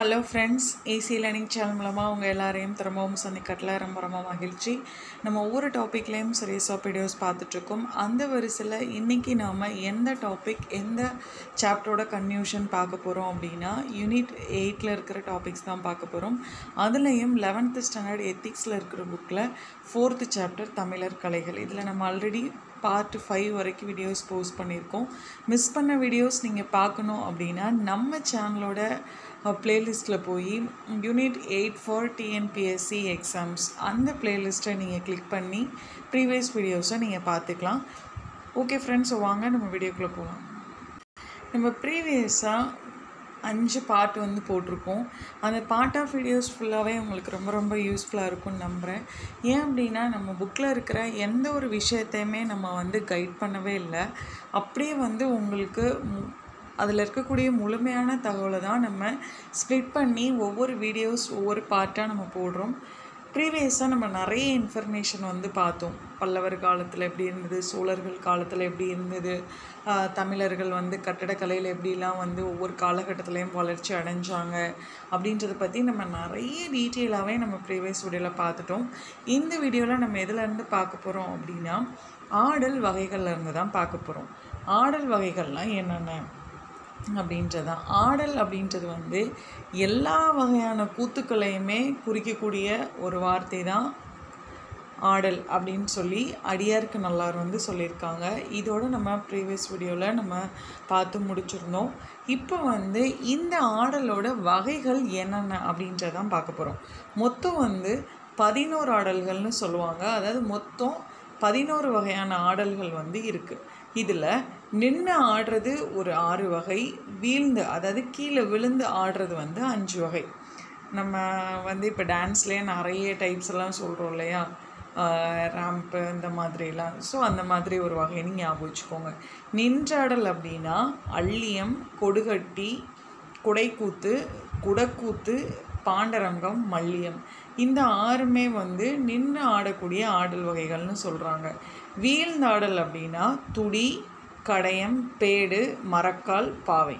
hello friends AC learning channel மூலமாக உங்கள் எல்லாரையும் திரும்பவும் சந்திக்கட்டில் ரொம்ப ரொம்ப மகிழ்ச்சி நம்ம ஒவ்வொரு டாப்பிக்லேயும் சீரியஸ் ஆஃப் வீடியோஸ் பார்த்துட்ருக்கோம் அந்த வரிசையில் இன்றைக்கி நாம் எந்த டாபிக் எந்த சாப்டரோட கன்யூஷன் பார்க்க போகிறோம் அப்படின்னா யூனிட் எயிட்டில் இருக்கிற டாபிக்ஸ் தான் பார்க்க போகிறோம் அதுலேயும் லெவன்த்து ஸ்டாண்டர்ட் எத்திக்ஸில் இருக்கிற புக்கில் ஃபோர்த்து சாப்டர் தமிழர் கலைகள் இதில் நம்ம ஆல்ரெடி பார்ட் ஃபைவ் வரைக்கும் வீடியோஸ் போஸ்ட் பண்ணியிருக்கோம் மிஸ் பண்ண வீடியோஸ் நீங்கள் பார்க்கணும் அப்படின்னா நம்ம சேனலோட ப்ளேலிஸ்ட்டில் போய் unit eight for TNPSC exams அந்த ப்ளேலிஸ்ட்டை நீங்கள் கிளிக் பண்ணி ப்ரீவியஸ் வீடியோஸை நீங்கள் பார்த்துக்கலாம் ஓகே ஃப்ரெண்ட்ஸ் வாங்க நம்ம வீடியோக்குள்ளே போகலாம் நம்ம ப்ரீவியஸாக அஞ்சு பார்ட் வந்து போட்டிருக்கோம் அந்த பார்ட் ஆஃப் வீடியோஸ் ஃபுல்லாகவே உங்களுக்கு ரொம்ப ரொம்ப யூஸ்ஃபுல்லாக இருக்கும்னு நம்புகிறேன் ஏன் அப்படின்னா நம்ம புக்கில் இருக்கிற எந்த ஒரு விஷயத்தையுமே நம்ம வந்து கைட் பண்ணவே இல்லை அப்படியே வந்து உங்களுக்கு மு- அதில் இருக்கக்கூடிய முழுமையான தகவலை தான் நம்ம ஸ்ப்ளிட் பண்ணி ஒவ்வொரு வீடியோஸ் ஒவ்வொரு பார்ட்டாக நம்ம போடுறோம் ப்ரீவியஸாக நம்ம நிறைய இன்ஃபர்மேஷன் வந்து பார்த்தோம் பல்லவர் காலத்தில் எப்படி இருந்தது சோழர்கள் காலத்தில் எப்படி இருந்தது ஆஹ் தமிழர்கள் வந்து கட்டடக்கலையில் எப்படிலாம் வந்து ஒவ்வொரு காலகட்டத்திலையும் வளர்ச்சி அடைஞ்சாங்க அப்படின்றத பற்றி நம்ம நிறைய டீட்டெயிலாகவே நம்ம ப்ரீவியஸ் வீடியோவில் பார்த்துட்டோம் இந்த வீடியோவில் நம்ம எதுலேருந்து பார்க்க போகிறோம் அப்படின்னா ஆடல் வகைகள்ல இருந்து தான் பார்க்க போகிறோம் ஆடல் வகைகள்லாம் என்னென்ன அப்படின்றதான் ஆடல் அப்படின்றது வந்து எல்லா வகையான கூத்துக்களையுமே குறிக்கக்கூடிய ஒரு வார்த்தை தான் ஆடல் அப்படின்னு சொல்லி அடியாருக்கு நல்லார் வந்து சொல்லியிருக்காங்க இதோட நம்ம ப்ரீவியஸ் வீடியோவில் நம்ம பார்த்து முடிச்சிருந்தோம் இப்போ வந்து இந்த ஆடலோட வகைகள் என்னென்ன அப்படின்றதான் பார்க்க போகிறோம் மொத்தம் வந்து பதினோரு ஆடல்கள்னு சொல்லுவாங்க அதாவது மொத்தம் பதினோரு வகையான ஆடல்கள் வந்து இருக்குது இதில் நின்று ஆடுறது ஒரு ஆறு வகை வீழ்ந்து அதாவது கீழே விழுந்து ஆடுறது வந்து அஞ்சு வகை நம்ம வந்து இப்போ டான்ஸ்லேயே நிறைய டைப்ஸ் எல்லாம் சொல்கிறோம் இல்லையா ரேம்ப்பு இந்த மாதிரிலாம் ஸோ அந்த மாதிரி ஒரு வகைன்னு ஞாபகம் வச்சுக்கோங்க நின்றாடல் அப்படின்னா அள்ளியம் கொடுகட்டி குடைக்கூத்து குடக்கூத்து பாண்டரங்கம் மல்லியம் இந்த ஆறுமே வந்து நின்று ஆடக்கூடிய ஆடல் வகைகள்னு சொல்கிறாங்க வீழ்ந்தாடல் அப்படின்னா துடி கடையம் பேடு மரக்கால் பாவை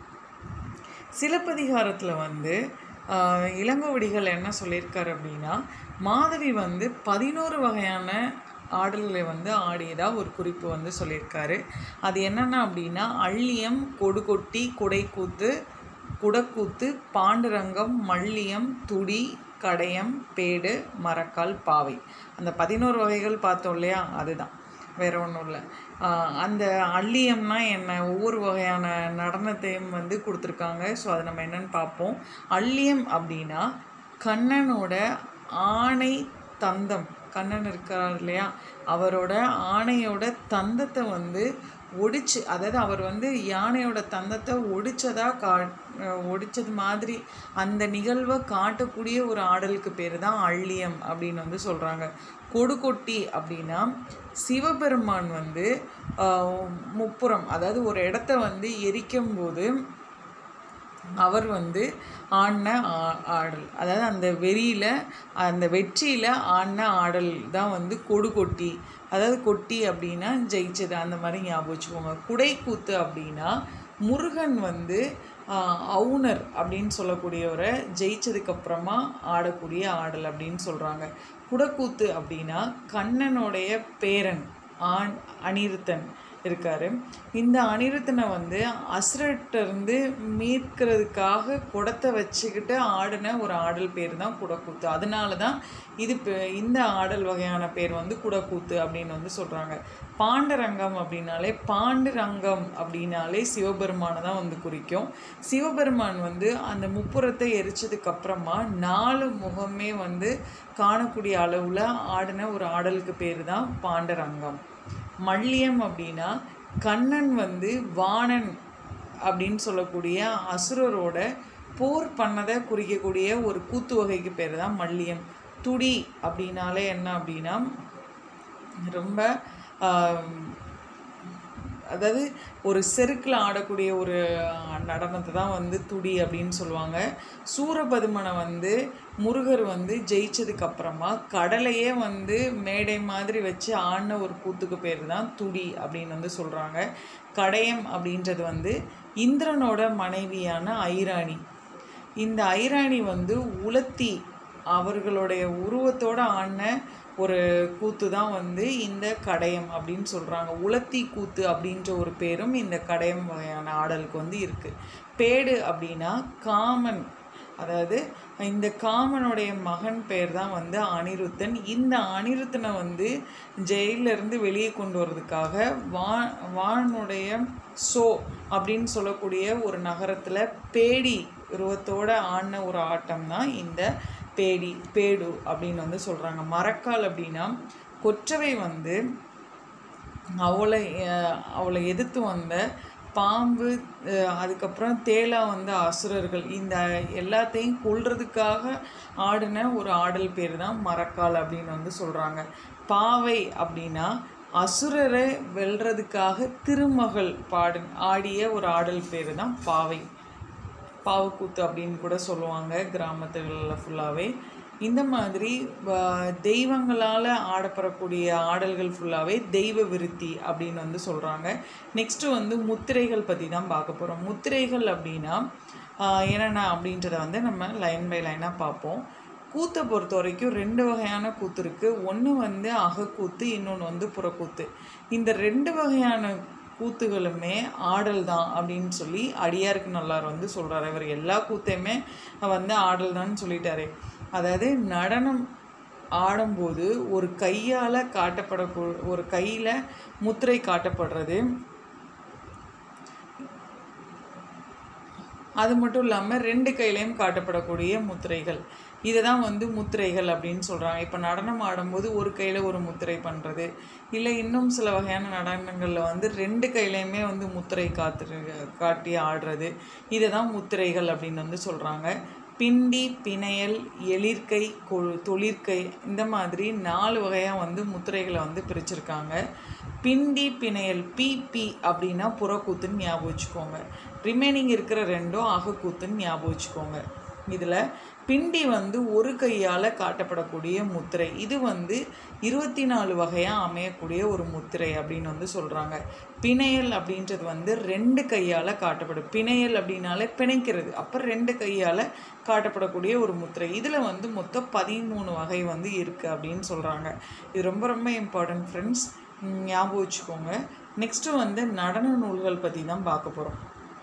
சிலப்பதிகாரத்தில் வந்து ஆஹ், இளங்கோவடிகள் என்ன சொல்லியிருக்காரு அப்படின்னா மாதவி வந்து பதினோரு வகையான ஆடல்களை வந்து ஆடியதா ஒரு குறிப்பு வந்து சொல்லியிருக்காரு அது என்னென்ன அப்படின்னா அள்ளியம் கொடுகொட்டி குடைக்கூத்து குடக்கூத்து பாண்டுரங்கம் மல்லியம் துடி கடையம் பேடு மரக்கால் பாவை அந்த பதினோரு வகைகள் பார்த்தோம் இல்லையா அதுதான் வேற ஒன்றும் இல்லை அந்த அள்ளியம்னா என்ன ஒவ்வொரு வகையான நடனத்தையும் வந்து கொடுத்துருக்காங்க ஸோ அதை நம்ம என்னன்னு பார்ப்போம் அள்ளியம் அப்படின்னா கண்ணனோட ஆணை தந்தம் கண்ணன் இருக்கார் இல்லையா அவரோட ஆணையோட தந்தத்தை வந்து ஒடிச்சு அதாவது அவர் வந்து யானையோட தந்தத்தை ஒடிச்சதா கா ஒடிச்சது மாதிரி அந்த நிகழ்வை காட்டக்கூடிய ஒரு ஆடலுக்கு பேர் தான் அள்ளியம் அப்படின்னு வந்து சொல்கிறாங்க கொடுகொட்டி அப்படின்னா சிவபெருமான் வந்து ஆஹ், முப்புறம் அதாவது ஒரு இடத்த வந்து எரிக்கும் போது அவர் வந்து ஆடின ஆ- ஆடல் அதாவது அந்த வெறியில் அந்த வெற்றியில் ஆடின ஆடல் தான் வந்து கொடு கொட்டி அதாவது கொட்டி அப்படின்னா ஜெயிச்சது அந்த மாதிரி ஞாபகம் வச்சுக்கோங்க குடைக்கூத்து அப்படின்னா முருகன் வந்து ஆஹ், அவுணர் அப்படின்னு சொல்லக்கூடியவரை ஜெயிச்சதுக்கப்புறமா ஆடக்கூடிய ஆடல் அப்படின்னு சொல்கிறாங்க குடக்கூத்து அப்படின்னா கண்ணனுடைய பேரன் ஆண் அனிருத்தன் இருக்காரு இந்த அனிருத்தனை வந்து அசுரட்ட இருந்து மீட்கிறதுக்காக குடத்தை வச்சுக்கிட்டு ஆடின ஒரு ஆடல் பேர் தான் குடக்கூத்து அதனால தான் இது பே- இந்த ஆடல் வகையான பேர் வந்து குடக்கூத்து அப்படின்னு வந்து சொல்கிறாங்க பாண்டரங்கம் அப்படின்னாலே பாண்டுரங்கம் அப்படின்னாலே சிவபெருமானை தான் வந்து குறிக்கும் சிவபெருமான் வந்து அந்த முப்புறத்தை எரிச்சதுக்கு அப்புறமா நாலு முகமே வந்து காணக்கூடிய அளவில் ஆடின ஒரு ஆடலுக்கு பேர் தான் பாண்டரங்கம் மல்லியம் அப்படின்னா கண்ணன் வந்து வாணன் அப்படின்னு சொல்லக்கூடிய அசுரரோட போர் பண்ணதை குறிக்கக்கூடிய ஒரு கூத்து வகைக்கு பேர் தான் மல்லியம் துடி அப்படின்னாலே என்ன அப்படின்னா ரொம்ப ஆம், அதாவது ஒரு செருக்கில் ஆடக்கூடிய ஒரு அஹ், நடனத்தை தான் வந்து துடி அப்படின்னு சொல்லுவாங்க சூரபதுமனை வந்து முருகர் வந்து ஜெயிச்சதுக்கு அப்புறமா கடலையே வந்து மேடை மாதிரி வச்சு ஆடின ஒரு கூத்துக்கு பேர் தான் துடி அப்படின்னு வந்து சொல்கிறாங்க கடையம் அப்படின்றது வந்து இந்திரனோட மனைவியான ஐராணி இந்த ஐராணி வந்து உலத்தி அவர்களுடைய உருவத்தோட ஆன ஒரு கூத்து தான் வந்து இந்த கடையம் அப்படின்னு சொல்கிறாங்க உலத்தி கூத்து அப்படின்ற ஒரு பேரும் இந்த கடையம் வகையான ஆடலுக்கு வந்து இருக்குது பேடு அப்படின்னா காமன் அதாவது இந்த காமனுடைய மகன் பேர் தான் வந்து அனிருத்தன் இந்த அனிருத்தனை வந்து ஜெயில்ல இருந்து வெளியே கொண்டு வர்றதுக்காக வா வானுடைய சோ அப்படின்னு சொல்லக்கூடிய ஒரு நகரத்தில் பேடி உருவத்தோட ஆடின ஒரு ஆட்டம் தான் இந்த பேடி பேடு அப்படின்னு வந்து சொல்கிறாங்க மரக்கால் அப்படின்னா கொற்றவை வந்து அவளை அஹ், அவளை எதிர்த்து வந்த பாம்பு அஹ், அதுக்கப்புறம் தேலா வந்த அசுரர்கள் இந்த எல்லாத்தையும் கொல்றதுக்காக ஆடின ஒரு ஆடல் பேர் தான் மரக்கால் அப்படின்னு வந்து சொல்கிறாங்க பாவை அப்படின்னா அசுரரை வெல்றதுக்காக திருமகள் பாடு ஆடிய ஒரு ஆடல் பேர் தான் பாவை பாவக்கூத்து அப்படின்னு கூட சொல்லுவாங்க கிராமத்துகளில் ஃபுல்லாகவே இந்த மாதிரி வ- தெய்வங்களால் ஆடப்படக்கூடிய ஆடல்கள் ஃபுல்லாகவே தெய்வ விருத்தி அப்படின்னு வந்து சொல்கிறாங்க நெக்ஸ்ட்டு வந்து முத்திரைகள் பற்றி தான் பார்க்க போகிறோம் முத்திரைகள் அப்படின்னா ஆஹ், என்னென்ன அப்படின்றத வந்து நம்ம லைன் பை லைனாக பார்ப்போம் கூத்தை பொறுத்த வரைக்கும் ரெண்டு வகையான கூத்து இருக்குது ஒன்று வந்து அகக்கூத்து இன்னொன்று வந்து புறக்கூத்து இந்த ரெண்டு வகையான கூத்துகளுமே ஆடல் தான் அப்படின்னு சொல்லி அடியாருக்கு நல்லார் வந்து சொல்கிறாரு இவர் எல்லா கூத்தையுமே வந்து ஆடல் தான் சொல்லிட்டாரு அதாவது நடனம் ஆடும்போது ஒரு கையால் காட்டப்படக்கூ ஒரு கையில் முத்திரை காட்டப்படுறது அது மட்டும் இல்லாமல் ரெண்டு கையிலையும் காட்டப்படக்கூடிய முத்திரைகள் இதை தான் வந்து முத்திரைகள் அப்படின்னு சொல்கிறாங்க இப்போ நடனம் ஆடும்போது ஒரு கையில் ஒரு முத்திரை பண்ணுறது இல்லை இன்னும் சில வகையான நடனங்களில் வந்து ரெண்டு கையிலையுமே வந்து முத்திரை காத்து காட்டி ஆடுறது இதை தான் முத்திரைகள் அப்படின்னு வந்து சொல்கிறாங்க பிண்டி பிணையல் எழிற்கை கொ தொழிற்கை இந்த மாதிரி நாலு வகையாக வந்து முத்திரைகளை வந்து பிரிச்சிருக்காங்க பிண்டி பிணையல் பிபி அப்படின்னா புறக்கூத்துன்னு ஞாபகம் வச்சுக்கோங்க ரிமைனிங் இருக்கிற ரெண்டும் அகக்கூத்துன்னு ஞாபகம் வச்சுக்கோங்க இதில் பிண்டி வந்து ஒரு கையால் காட்டப்படக்கூடிய முத்திரை இது வந்து இருபத்தி நாலு வகையாக அமையக்கூடிய ஒரு முத்திரை அப்படின்னு வந்து சொல்கிறாங்க பிணையல் அப்படின்றது வந்து ரெண்டு கையால் காட்டப்படும் பிணையல் அப்படின்னாலே பிணைக்கிறது அப்போ ரெண்டு கையால் காட்டப்படக்கூடிய ஒரு முத்திரை இதில் வந்து மொத்தம் பதிமூணு வகை வந்து இருக்குது அப்படின்னு சொல்கிறாங்க இது ரொம்ப ரொம்ப இம்பார்ட்டன்ட் ஃப்ரெண்ட்ஸ் ஞாபகம் வச்சுக்கோங்க நெக்ஸ்ட்டு வந்து நடன நூல்கள் பற்றி தான் பார்க்க போகிறோம்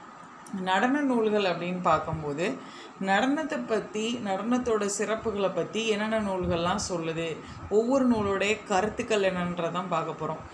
நடன நூல்கள் அப்படின்னு பார்க்கும்போது நடனத்தை பற்றி நடனத்தோட சிறப்புகளை பற்றி என்னென்ன நூல்கள்லாம் சொல்லுது ஒவ்வொரு நூலோடைய கருத்துக்கள் என்னன்றதான் பார்க்க போகிறோம்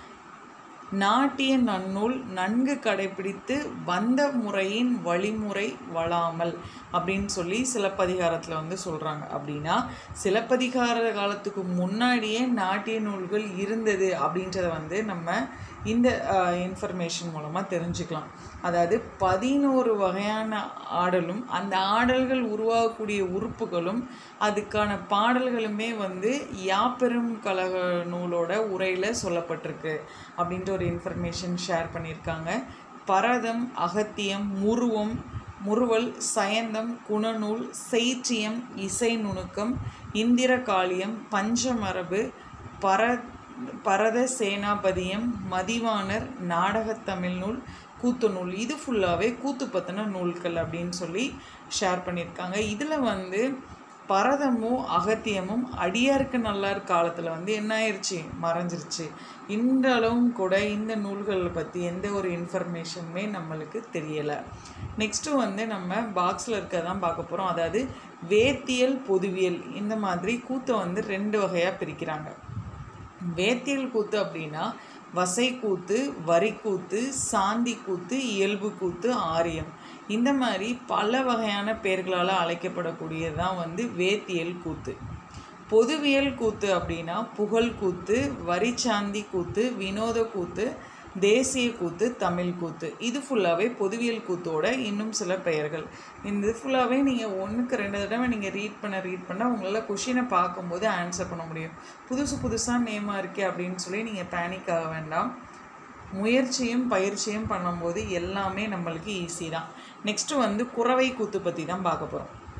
நாட்டிய நன்னூல் நன்கு கடைபிடித்து வந்த முறையின் வழிமுறை வளாமல் அப்படின்னு சொல்லி சிலப்பதிகாரத்தில் வந்து சொல்கிறாங்க அப்படின்னா சிலப்பதிகார காலத்துக்கு முன்னாடியே நாட்டிய நூல்கள் இருந்தது அப்படின்றத வந்து நம்ம இந்த இன்ஃபர்மேஷன் மூலமாக தெரிஞ்சுக்கலாம் அதாவது பதினோரு வகையான ஆடலும் அந்த ஆடல்கள் உருவாகக்கூடிய உறுப்புகளும் அதுக்கான பாடல்களுமே வந்து யாப்பெரும் கழக நூலோட உரையில் சொல்லப்பட்டிருக்கு அப்படின்ற ஒரு இன்ஃபர்மேஷன் ஷேர் பண்ணியிருக்காங்க பரதம் அகத்தியம் முருவம் முறுவல் சயந்தம் குணநூல் செய்ற்றியம் இசை நுணுக்கம் இந்திரகாளியம் பஞ்சமரபு பர பரத சேனாபதியம் மதிவாணர் நாடகத் தமிழ் நூல் கூத்து நூல் இது ஃபுல்லாகவே கூத்து பற்றின நூல்கள் அப்படின்னு சொல்லி ஷேர் பண்ணியிருக்காங்க இதில் வந்து பரதமும் அகத்தியமும் அடியாருக்கு நல்லார் காலத்தில் வந்து என்ன ஆயிடுச்சு மறைஞ்சிருச்சு இன்றளவும் கூட இந்த நூல்களை பற்றி எந்த ஒரு இன்ஃபர்மேஷனுமே நம்மளுக்கு தெரியலை நெக்ஸ்ட்டு வந்து நம்ம பாக்ஸில் இருக்க தான் பார்க்க போகிறோம் அதாவது வேத்தியல் பொதுவியல் இந்த மாதிரி கூத்தை வந்து ரெண்டு வகையாக பிரிக்கிறாங்க வேத்தியல் கூத்து அப்படின்னா வசை கூத்து வரிக்கூத்து சாந்தி கூத்து இயல்பு கூத்து ஆரியம் இந்த மாதிரி பல வகையான பெயர்களால் அழைக்கப்படக்கூடியது தான் வந்து வேத்தியல் கூத்து பொதுவியல் கூத்து அப்படின்னா புகழ் கூத்து வரிச்சாந்தி கூத்து வினோத கூத்து தேசிய கூத்து தமிழ் கூத்து இது ஃபுல்லாகவே பொதுவியல் கூத்தோட இன்னும் சில பெயர்கள் இந்த இது ஃபுல்லாகவே நீங்கள் ஒன்றுக்கு ரெண்டு தடவை நீங்கள் ரீட் பண்ண ரீட் பண்ண உங்களால் கொஷினை பார்க்கும்போது ஆன்சர் பண்ண முடியும் புதுசு புதுசாக நேமாக இருக்கே அப்படின்னு சொல்லி நீங்கள் பேனிக் ஆக வேண்டாம் முயற்சியும் பயிற்சியும் பண்ணும்போது எல்லாமே நம்மளுக்கு ஈஸி தான் நெக்ஸ்ட்டு வந்து குறவை கூத்து பற்றி தான் பார்க்க போகிறோம்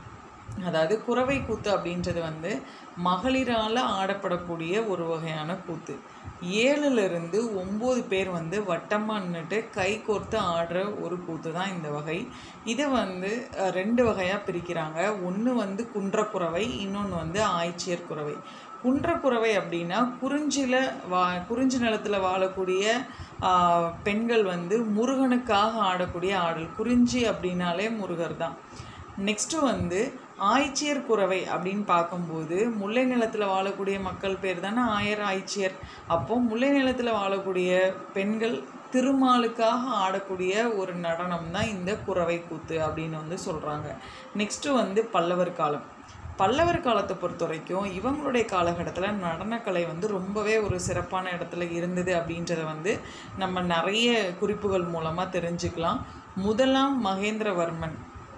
அதாவது குறவை கூத்து அப்படின்றது வந்து மகளிரால் ஆடப்படக்கூடிய ஒரு வகையான கூத்து ஏழுலேருந்து ஒம்பது பேர் வந்து வட்டமாக நின்றுட்டு கை கோர்த்து ஆடுற ஒரு கூத்து தான் இந்த வகை இதை வந்து அஹ், ரெண்டு வகையாக பிரிக்கிறாங்க ஒன்று வந்து குன்றக்குறவை இன்னொன்று வந்து ஆய்ச்சியர் குறவை குன்றக்குறவை அப்படின்னா குறிஞ்சியில் வா குறிஞ்சி நிலத்தில் வாழக்கூடிய ஆஹ், பெண்கள் வந்து முருகனுக்காக ஆடக்கூடிய ஆடல் குறிஞ்சி அப்படின்னாலே முருகர் தான் நெக்ஸ்ட்டு வந்து ஆய்ச்சியர் குறவை அப்படின்னு பார்க்கும்போது முல்லை நிலத்தில் வாழக்கூடிய மக்கள் பேர் தானே ஆயர் ஆய்ச்சியர் அப்போ முல்லை நிலத்தில் வாழக்கூடிய பெண்கள் திருமாலுக்காக ஆடக்கூடிய ஒரு நடனம் தான் இந்த குறவை கூத்து அப்படின்னு வந்து சொல்கிறாங்க நெக்ஸ்ட்டு வந்து பல்லவர் காலம் பல்லவர் காலத்தை பொறுத்த வரைக்கும் இவங்களுடைய காலகட்டத்தில் நடனக்கலை வந்து ரொம்பவே ஒரு சிறப்பான இடத்துல இருந்தது அப்படின்றத வந்து நம்ம நிறைய குறிப்புகள் மூலமாக தெரிஞ்சுக்கலாம் முதலாம் மகேந்திரவர்மன்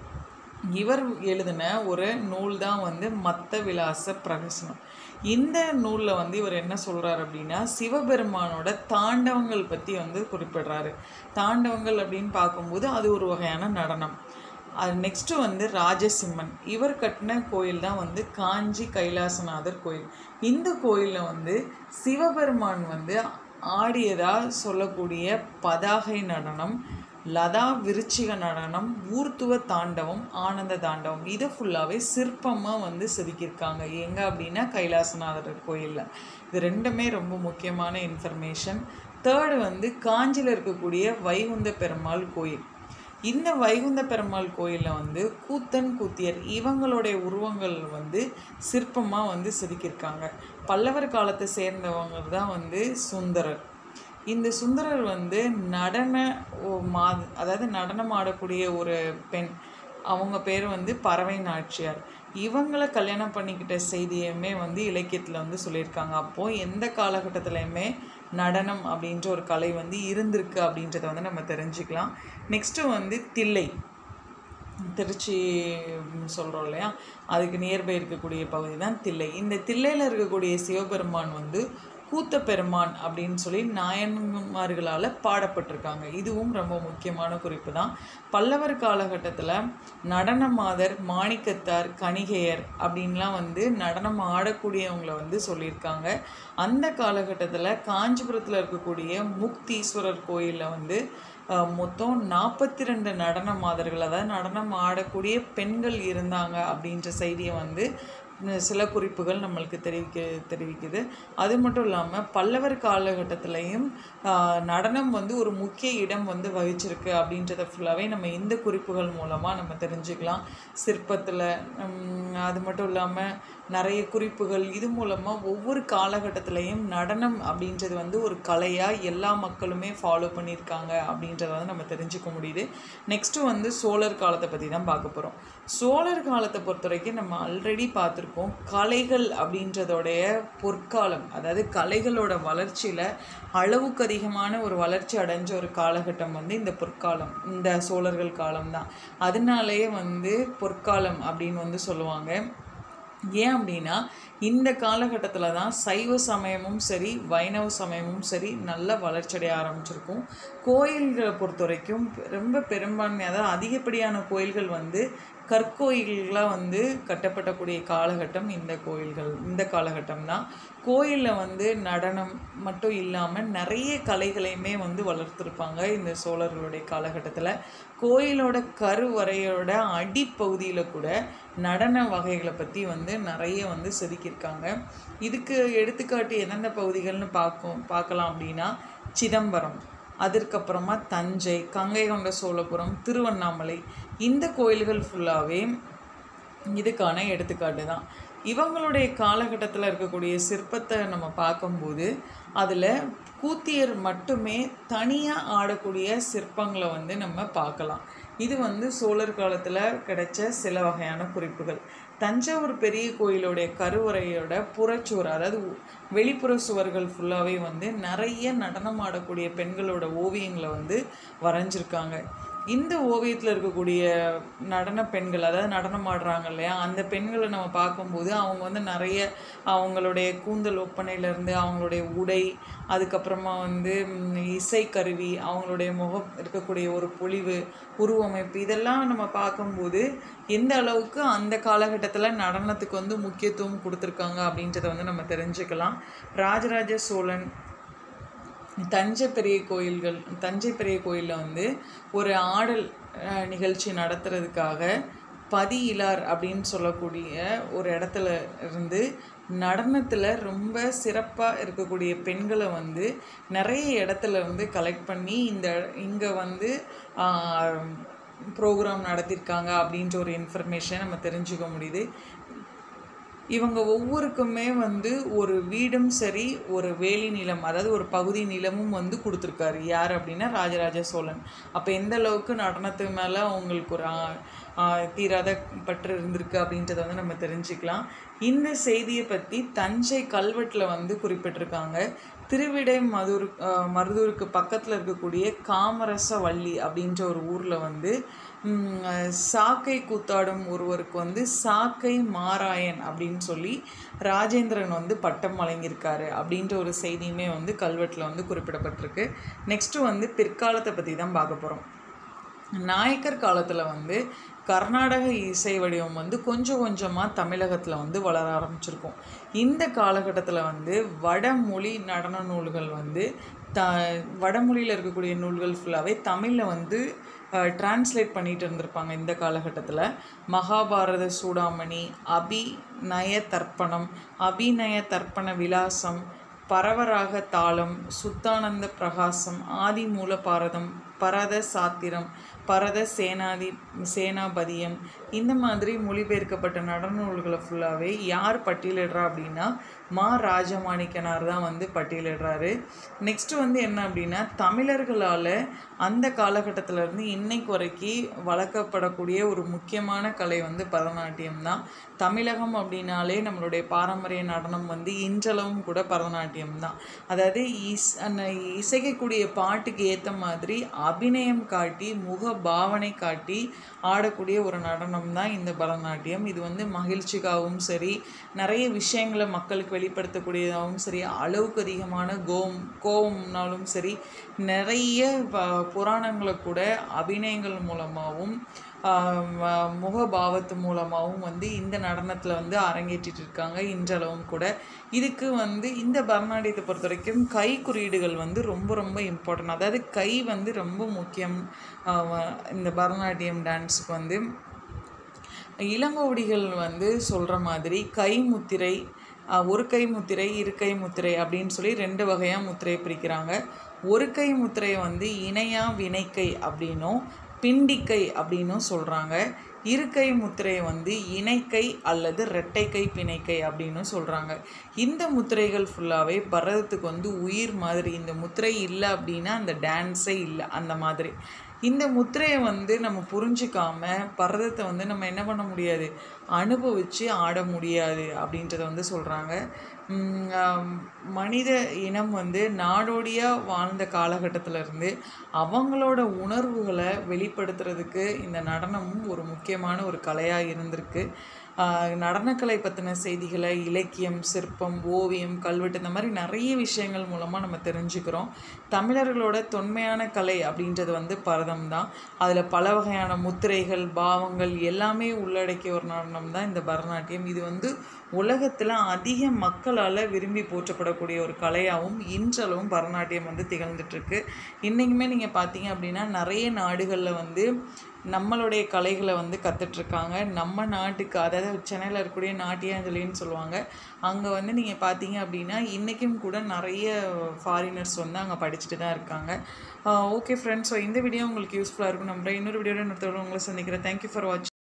இவர் எழுதின ஒரு நூல் தான் வந்து மத்த விலாச பிரகசனம் இந்த நூலில் வந்து இவர் என்ன சொல்கிறார் அப்படின்னா சிவபெருமானோட தாண்டவங்கள் பற்றி வந்து குறிப்பிடுறாரு தாண்டவங்கள் அப்படின்னு பார்க்கும்போது அது ஒரு வகையான நடனம் அது நெக்ஸ்ட்டு வந்து ராஜசிம்மன் இவர் கட்டின கோயில் தான் வந்து காஞ்சி கைலாசநாதர் கோயில் இந்த கோயிலில் வந்து சிவபெருமான் வந்து ஆடியதா சொல்லக்கூடிய பதாகை நடனம் லதா விருச்சிக நடனம் ஊர்த்துவ தாண்டவம் ஆனந்த தாண்டவம் இதை ஃபுல்லாகவே சிற்பமாக வந்து செதுக்கியிருக்காங்க எங்கே அப்படின்னா கைலாசநாதர் கோயிலில் இது ரெண்டுமே ரொம்ப முக்கியமான இன்ஃபர்மேஷன் தேர்டு வந்து காஞ்சியில் இருக்கக்கூடிய வைகுந்த பெருமாள் கோயில் இந்த வைகுந்த பெருமாள் கோயிலில் வந்து கூத்தன் கூத்தியர் இவங்களுடைய உருவங்கள் வந்து சிற்பமாக வந்து செதுக்கியிருக்காங்க பல்லவர் காலத்தை சேர்ந்தவங்க தான் வந்து சுந்தரர் இந்த சுந்தரர் வந்து நடன ஓ- மா அதாவது நடனம் ஆடக்கூடிய ஒரு பெண் அவங்க பேர் வந்து பறவை நாச்சியார் இவங்களை கல்யாணம் பண்ணிக்கிட்ட செய்தியுமே வந்து இலக்கியத்தில் வந்து சொல்லியிருக்காங்க அப்போது எந்த காலகட்டத்துலையுமே நடனம் அப்படின்ற ஒரு கலை வந்து இருந்திருக்கு அப்படின்றத வந்து நம்ம தெரிஞ்சுக்கலாம் நெக்ஸ்ட்டு வந்து தில்லை திருச்சி சொல்கிறோம் இல்லையா அதுக்கு நியர்பை இருக்கக்கூடிய பகுதி தான் தில்லை இந்த தில்லையில் இருக்கக்கூடிய சிவபெருமான் வந்து கூத்த பெருமான் அப்படின்னு சொல்லி நாயன்மார்களால் பாடப்பட்டிருக்காங்க இதுவும் ரொம்ப முக்கியமான குறிப்பு தான் பல்லவர் காலகட்டத்தில் நடன மாதர் மாணிக்கத்தார் கணிகையர் அப்படின்லாம் வந்து நடனம் ஆடக்கூடியவங்களை வந்து சொல்லியிருக்காங்க அந்த காலகட்டத்தில் காஞ்சிபுரத்தில் இருக்கக்கூடிய முக்தீஸ்வரர் கோயிலில் வந்து அஹ், மொத்தம் நாற்பத்தி ரெண்டு நடன மாதர்கள் அதாவது நடனம் ஆடக்கூடிய பெண்கள் இருந்தாங்க அப்படின்ற செய்தியை வந்து ந- சில குறிப்புகள் நம்மளுக்கு தெரிவிக்க தெரிவிக்குது அது மட்டும் இல்லாமல் பல்லவர் காலகட்டத்திலையும் ஆஹ், நடனம் வந்து ஒரு முக்கிய இடம் வந்து வகிச்சிருக்கு அப்படின்றத ஃபுல்லாகவே நம்ம இந்த குறிப்புகள் மூலமாக நம்ம தெரிஞ்சுக்கலாம் சிற்பத்தில் அது மட்டும் இல்லாமல் நிறைய குறிப்புகள் இது மூலமாக ஒவ்வொரு காலகட்டத்திலையும் நடனம் அப்படின்றது வந்து ஒரு கலையாக எல்லா மக்களுமே ஃபாலோ பண்ணியிருக்காங்க அப்படின்றத வந்து நம்ம தெரிஞ்சுக்க முடியுது நெக்ஸ்ட்டு வந்து சோழர் காலத்தை பற்றி தான் பார்க்க போகிறோம் சோழர் காலத்தை பொறுத்த வரைக்கும் நம்ம ஆல்ரெடி பார்த்துருக்கோம் கலைகள் அப்படின்றதோடைய பொற்காலம் அதாவது கலைகளோட வளர்ச்சியில் அளவுக்கு அதிகமான ஒரு வளர்ச்சி அடைஞ்ச ஒரு காலகட்டம் வந்து இந்த பொற்காலம் இந்த சோழர்கள் காலம்தான் அதனாலேயே வந்து பொற்காலம் அப்படின்னு வந்து சொல்லுவாங்க ஏன் அப்படின்னா இந்த காலகட்டத்தில் தான் சைவ சமயமும் சரி வைணவ சமயமும் சரி நல்ல வளர்ச்சியடைய ஆரம்பிச்சிருக்கும் கோயில்களை பொறுத்த வரைக்கும் ரொம்ப பெரும்பான்மை அதாவது அதிகப்படியான கோயில்கள் வந்து கற்கோயில்களாக வந்து கட்டப்படக்கூடிய காலகட்டம் இந்த கோயில்கள் இந்த காலகட்டம் தான் கோயிலில் வந்து நடனம் மட்டும் இல்லாமல் நிறைய கலைகளையுமே வந்து வளர்த்துருப்பாங்க இந்த சோழர்களுடைய காலகட்டத்தில் கோயிலோட கருவறையோட அடிப்பகுதியில் கூட நடன வகைகளை பற்றி வந்து நிறைய வந்து செதுக்கியிருக்காங்க இதுக்கு எடுத்துக்காட்டு எந்தெந்த பகுதிகள்னு பார்க்கும் பார்க்கலாம் அப்படின்னா சிதம்பரம் அதற்கப்புறமா தஞ்சை கங்கை கொண்ட சோழபுரம் திருவண்ணாமலை இந்த கோயில்கள் ஃபுல்லாகவே இதுக்கான எடுத்துக்காட்டு தான் இவங்களுடைய காலகட்டத்தில் இருக்கக்கூடிய சிற்பத்தை நம்ம பார்க்கும்போது அதில் கூத்தியர் மட்டுமே தனியாக ஆடக்கூடிய சிற்பங்களை வந்து நம்ம பார்க்கலாம் இது வந்து சோழர் காலத்தில் கிடைச்ச சில வகையான குறிப்புகள் தஞ்சாவூர் பெரிய கோயிலுடைய கருவறையோட புறச்சுவர் அதாவது உ- வெளிப்புற சுவர்கள் ஃபுல்லாகவே வந்து நிறைய நடனம் ஆடக்கூடிய பெண்களோட ஓவியங்களை வந்து வரைஞ்சிருக்காங்க இந்த ஓவியத்தில் இருக்கக்கூடிய நடன பெண்கள் அதாவது நடனம் ஆடுறாங்க இல்லையா அந்த பெண்களை நம்ம பார்க்கும்போது அவங்க வந்து நிறைய அவங்களுடைய கூந்தல் ஒப்பனையிலேருந்து அவங்களுடைய உடை அதுக்கப்புறமா வந்து ம், இசைக்கருவி அவங்களுடைய முகம் இருக்கக்கூடிய ஒரு பொலிவு உருவமைப்பு இதெல்லாம் நம்ம பார்க்கும்போது எந்த அளவுக்கு அந்த காலகட்டத்தில் நடனத்துக்கு வந்து முக்கியத்துவம் கொடுத்துருக்காங்க அப்படின்றத வந்து நம்ம தெரிஞ்சுக்கலாம் ராஜராஜ சோழன் தஞ்சை பெரிய கோயில்கள் தஞ்சை பெரிய கோயிலில் வந்து ஒரு ஆடல் அஹ், நிகழ்ச்சி நடத்துறதுக்காக பதியிலார் அப்படின்னு சொல்லக்கூடிய ஒரு இடத்துல இருந்து நடனத்தில் ரொம்ப சிறப்பாக இருக்கக்கூடிய பெண்களை வந்து நிறைய இடத்துல வந்து கலெக்ட் பண்ணி இந்த இங்கே வந்து ப்ரோக்ராம் நடத்தியிருக்காங்க அப்படின்ற ஒரு இன்ஃபர்மேஷன் நம்ம தெரிஞ்சுக்க முடியுது இவங்க ஒவ்வொருக்குமே வந்து ஒரு வீடும் சரி ஒரு வேலி நிலம் அதாவது ஒரு பகுதி நிலமும் வந்து கொடுத்துருக்காரு யார் அப்படின்னா ராஜராஜ சோழன் அப்போ எந்த அளவுக்கு நடனத்து மேலே அவங்களுக்கு ஒரு ஆ- ஆ, தீராத பற்று இருந்திருக்கு அப்படின்றத வந்து நம்ம தெரிஞ்சுக்கலாம் இந்த செய்தியை பற்றி தஞ்சை கல்வெட்டில் வந்து குறிப்பிட்டிருக்காங்க திருவிடை மதுர் அஹ், மருதூருக்கு பக்கத்தில் இருக்கக்கூடிய காமரசவள்ளி அப்படின்ற ஒரு ஊரில் வந்து ம், அஹ், சாக்கை கூத்தாடும் ஒருவருக்கு வந்து சாக்கை மாராயன் அப்படின்னு சொல்லி ராஜேந்திரன் வந்து பட்டம் வழங்கியிருக்காரு அப்படின்ற ஒரு செய்தியுமே வந்து கல்வெட்டில் வந்து குறிப்பிடப்பட்டிருக்கு நெக்ஸ்ட்டு வந்து பிற்காலத்தை பற்றி தான் பார்க்க போகிறோம் நாயக்கர் காலத்தில் வந்து கர்நாடக இசை வடிவம் வந்து கொஞ்சம் கொஞ்சமாக தமிழகத்தில் வந்து வளர ஆரம்பிச்சிருக்கும் இந்த காலகட்டத்தில் வந்து வடமொழி நடன நூல்கள் வந்து த வடமொழியில் இருக்கக்கூடிய நூல்கள் ஃபுல்லாகவே தமிழில் வந்து டிரான்ஸ்லேட் பண்ணிட்டு இருந்திருப்பாங்க இந்த காலகட்டத்தில் மகாபாரத சூடாமணி அபிநய தர்ப்பணம் அபிநய தர்ப்பண விலாசம் பரவராக தாளம் சுத்தானந்த பிரகாசம் ஆதிமூல பாரதம் பரத சாத்திரம் பரத சேனாதி சேனாபதியம் இந்த மாதிரி மொழிபெயர்க்கப்பட்ட நடன நூல்களை ஃபுல்லாகவே யார் பட்டியலிடுறா அப்படின்னா மா ராஜமாணிக்கனார் தான் வந்து பட்டியலிடுறாரு நெக்ஸ்ட் வந்து என்ன அப்படின்னா தமிழர்களால் அந்த காலகட்டத்துல இருந்து இன்னைக்கு வரைக்கும் வளர்க்கப்படக்கூடிய ஒரு முக்கியமான கலை வந்து பரதநாட்டியம் தான் தமிழகம் அப்படின்னாலே நம்மளுடைய பாரம்பரிய நடனம் வந்து இன்றளவும் கூட பரதநாட்டியம் தான் அதாவது இஸ் அந்த இசைக்கக்கூடிய பாட்டுக்கு ஏற்ற மாதிரி அபிநயம் காட்டி முக பாவனை காட்டி ஆடக்கூடிய ஒரு நடனம் தான் இந்த பரதநாட்டியம் இது வந்து மகிழ்ச்சிக்காகவும் சரி நிறைய விஷயங்களை மக்களுக்கு வெளிப்படுத்தக்கூடியதாகவும் சரி அளவுக்கு அதிகமான கோம் கோவம்னாலும் சரி நிறைய ப- புராணங்களை கூட அபிநயங்கள் மூலமாகவும் முகபாவத்து மூலமாகவும் வந்து இந்த நடனத்தில் வந்து அரங்கேற்றிட்டு இருக்காங்க இன்றளவும் கூட இதுக்கு வந்து இந்த பரதநாட்டியத்தை பொறுத்த வரைக்கும் கை குறியீடுகள் வந்து ரொம்ப ரொம்ப இம்பார்ட்டன்ட் அதாவது கை வந்து ரொம்ப முக்கியம் ஆஹ் இந்த பரதநாட்டியம் டான்ஸுக்கு வந்து இளங்கோவடிகள் வந்து சொல்கிற மாதிரி கை முத்திரை அஹ், ஒரு கை முத்திரை இரு கை முத்திரை அப்படின்னு சொல்லி ரெண்டு வகையாக முத்திரை பிரிக்கிறாங்க ஒரு கை முத்திரையை வந்து இணையா வினைக்கை அப்படின்னும் பிண்டிக்கை அப்படின்னும் சொல்கிறாங்க இருக்கை முத்திரையை வந்து இணைக்கை அல்லது இரட்டைக்கை பிணைக்கை அப்படின்னு சொல்கிறாங்க இந்த முத்திரைகள் ஃபுல்லாகவே பரதத்துக்கு வந்து உயிர் மாதிரி இந்த முத்திரை இல்லை அப்படின்னா அந்த டான்ஸே இல்லை அந்த மாதிரி இந்த முத்திரையை வந்து நம்ம புரிஞ்சிக்காம பரதத்தை வந்து நம்ம என்ன பண்ண முடியாது அனுபவித்து ஆட முடியாது அப்படின்றத வந்து சொல்கிறாங்க மனித இனம் வந்து நாடோடியாக வாழ்ந்த காலகட்டத்துல இருந்து அவங்களோட உணர்வுகளை வெளிப்படுத்துறதுக்கு இந்த நடனமும் ஒரு முக்கியமான ஒரு கலையாக இருந்திருக்கு ஆஹ் நடனக்கலை பற்றின செய்திகளை இலக்கியம் சிற்பம் ஓவியம் கல்வெட்டு இந்த மாதிரி நிறைய விஷயங்கள் மூலமாக நம்ம தெரிஞ்சுக்கிறோம் தமிழர்களோட தொன்மையான கலை அப்படின்றது வந்து பரதம் தான் அதில் பல வகையான முத்திரைகள் பாவங்கள் எல்லாமே உள்ளடக்கிய ஒரு நடனம் தான் இந்த பரதநாட்டியம் இது வந்து உலகத்தில் அதிக மக்களால் விரும்பி போற்றப்படக்கூடிய ஒரு கலையாகவும் இன்றளவும் பரதநாட்டியம் வந்து திகழ்ந்துட்டு இருக்கு இன்றைக்குமே நீங்கள் பார்த்தீங்க அப்படின்னா நிறைய நாடுகளில் வந்து நம்மளுடைய கலைகளை வந்து கற்றுட்ருக்காங்க நம்ம நாட்டுக்கு அதாவது சென்னையில் இருக்கக்கூடிய நாட்டியாஞ்சலின்னு சொல்லுவாங்க அங்கே வந்து நீங்கள் பார்த்தீங்க அப்படின்னா இன்றைக்கும் கூட நிறைய ஃபாரினர்ஸ் வந்து அங்கே படிச்சுட்டு தான் இருக்காங்க ஓகே ஃப்ரெண்ட்ஸ் ஸோ இந்த வீடியோ உங்களுக்கு யூஸ்ஃபுல்லாக இருக்கும் நம்புறேன் இன்னொரு வீடியோட இன்னொருத்தரோட உங்களை சந்திக்கிறேன் தேங்க்யூ ஃபார் வாட்சிங்